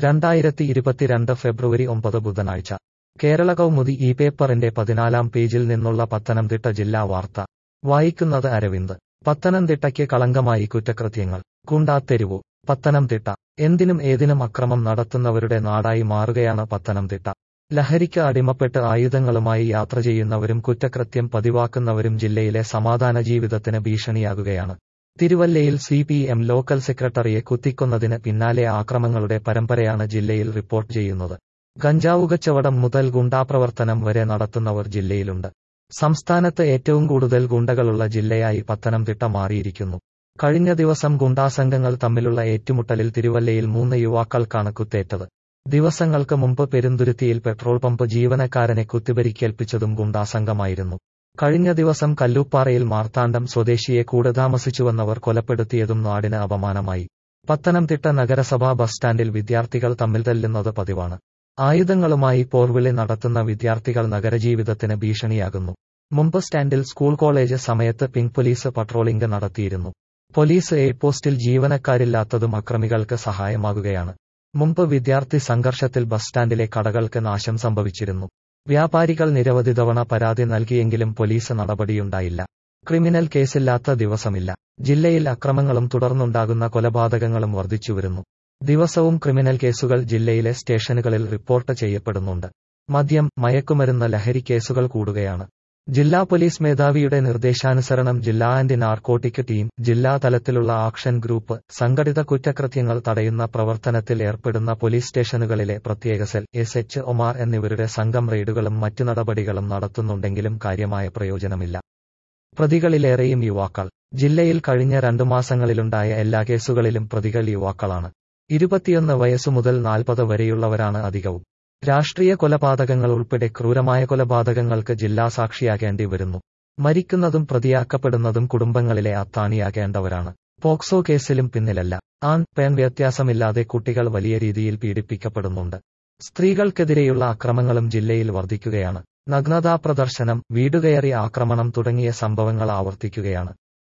രണ്ടായിരത്തി ഇരുപത്തിരണ്ട് ഫെബ്രുവരി ഒമ്പത് ബുധനാഴ്ച കേരള കൗമുദി ഈ പേപ്പറിന്റെ പതിനാലാം പേജിൽ നിന്നുള്ള പത്തനംതിട്ട ജില്ലാ വാർത്ത വായിക്കുന്നത് അരവിന്ദ് പത്തനംതിട്ടയ്ക്ക് കളങ്കമായി കുറ്റകൃത്യങ്ങൾ ഗുണ്ടാത്തെരുവു പത്തനംതിട്ട എന്തിനും ഏതിനും അക്രമം നടത്തുന്നവരുടെ നാടായി മാറുകയാണ് പത്തനംതിട്ട ലഹരിക്ക് അടിമപ്പെട്ട് ആയുധങ്ങളുമായി യാത്ര ചെയ്യുന്നവരും കുറ്റകൃത്യം പതിവാക്കുന്നവരും ജില്ലയിലെ സമാധാന ജീവിതത്തിന് ഭീഷണിയാകുകയാണ് തിരുവല്ലയിൽ സി പി എം ലോക്കൽ സെക്രട്ടറിയെ കുത്തിക്കൊന്നതിന് പിന്നാലെ ആക്രമങ്ങളുടെ പരമ്പരയാണ് ജില്ലയിൽ റിപ്പോർട്ട് ചെയ്യുന്നത് ഗഞ്ചാവ് കച്ചവടം മുതൽ ഗുണ്ടാപ്രവർത്തനം വരെ നടത്തുന്നവർ ജില്ലയിലുണ്ട് സംസ്ഥാനത്ത് ഏറ്റവും കൂടുതൽ ഗുണ്ടകളുള്ള ജില്ലയായി പത്തനംതിട്ട മാറിയിരിക്കുന്നു കഴിഞ്ഞ ദിവസം ഗുണ്ടാസംഘങ്ങൾ തമ്മിലുള്ള ഏറ്റുമുട്ടലിൽ തിരുവല്ലയിൽ മൂന്ന് യുവാക്കൾക്കാണ് കുത്തേറ്റത് ദിവസങ്ങൾക്ക് മുമ്പ് പെരുന്തുരുത്തിയിൽ പെട്രോൾ പമ്പ് ജീവനക്കാരനെ കുത്തിപരിക്കേൽപ്പിച്ചതും ഗുണ്ടാസംഘമായിരുന്നു കഴിഞ്ഞ ദിവസം കല്ലൂപ്പാറയിൽ മാർത്താണ്ഡം സ്വദേശിയെ കൂടെ താമസിച്ചുവന്നവർ കൊലപ്പെടുത്തിയതും നാടിന് അപമാനമായി പത്തനംതിട്ട നഗരസഭാ ബസ് സ്റ്റാൻഡിൽ വിദ്യാർത്ഥികൾ തമ്മിൽ തല്ലുന്നത് പതിവാണ് ആയുധങ്ങളുമായി പോർവിളി നടത്തുന്ന വിദ്യാർത്ഥികൾ നഗരജീവിതത്തിന് ഭീഷണിയാകുന്നു മുമ്പ് സ്റ്റാൻഡിൽ സ്കൂൾ കോളേജ് സമയത്ത് പിങ്ക് പോലീസ് പട്രോളിംഗ് നടത്തിയിരുന്നു പോലീസ് എയ്ഡ് പോസ്റ്റിൽ ജീവനക്കാരില്ലാത്തതും അക്രമികൾക്ക് സഹായമാകുകയാണ് മുമ്പ് വിദ്യാർത്ഥി സംഘർഷത്തിൽ ബസ് സ്റ്റാൻഡിലെ കടകൾക്ക് നാശം സംഭവിച്ചിരുന്നു വ്യാപാരികൾ നിരവധി തവണ പരാതി നൽകിയെങ്കിലും പോലീസ് നടപടിയുണ്ടായില്ല ക്രിമിനൽ കേസില്ലാത്ത ദിവസമില്ല ജില്ലയിൽ അക്രമങ്ങളും തുടർന്നുണ്ടാകുന്ന കൊലപാതകങ്ങളും വർദ്ധിച്ചുവരുന്നു ദിവസവും ക്രിമിനൽ കേസുകൾ ജില്ലയിലെ സ്റ്റേഷനുകളിൽ റിപ്പോർട്ട് ചെയ്യപ്പെടുന്നുണ്ട് മദ്യം മയക്കുമരുന്ന് ലഹരി കേസുകൾ കൂടുകയാണ് ജില്ലാ പോലീസ് മേധാവിയുടെ നിർദ്ദേശാനുസരണം ജില്ലാ ആന്റി നാർക്കോട്ടിക് ടീം ജില്ലാ തലത്തിലുള്ള ആക്ഷൻ ഗ്രൂപ്പ് സംഘടിത കുറ്റകൃത്യങ്ങൾ തടയുന്ന പ്രവർത്തനത്തിൽ ഏർപ്പെടുന്ന പോലീസ് സ്റ്റേഷനുകളിലെ പ്രത്യേക സെൽ എസ് എച്ച് ഒമാർ എന്നിവരുടെ സംഘം റെയ്ഡുകളും മറ്റു നടപടികളും നടത്തുന്നുണ്ടെങ്കിലും കാര്യമായ പ്രയോജനമില്ല പ്രതികളിലേറെയും യുവാക്കൾ ജില്ലയിൽ കഴിഞ്ഞ രണ്ടു മാസങ്ങളിലുണ്ടായ എല്ലാ കേസുകളിലും പ്രതികൾ യുവാക്കളാണ് ഇരുപത്തിയൊന്ന് വയസ്സു മുതൽ നാൽപ്പത് വരെയുള്ളവരാണ് അധികവും രാഷ്ട്രീയ കൊലപാതകങ്ങൾ ഉൾപ്പെടെ ക്രൂരമായ കൊലപാതകങ്ങൾക്ക് ജില്ലാ സാക്ഷിയാകേണ്ടി വരുന്നു മരിക്കുന്നതും പ്രതിയാക്കപ്പെടുന്നതും കുടുംബങ്ങളിലെ അത്താണിയാകേണ്ടവരാണ് പോക്സോ കേസിലും പിന്നിലല്ല ആൺ പെൺ വ്യത്യാസമില്ലാതെ കുട്ടികൾ വലിയ രീതിയിൽ പീഡിപ്പിക്കപ്പെടുന്നുണ്ട് സ്ത്രീകൾക്കെതിരെയുള്ള അക്രമങ്ങളും ജില്ലയിൽ വർദ്ധിക്കുകയാണ് നഗ്നതാ പ്രദർശനം വീടുകയറി ആക്രമണം തുടങ്ങിയ സംഭവങ്ങൾ ആവർത്തിക്കുകയാണ്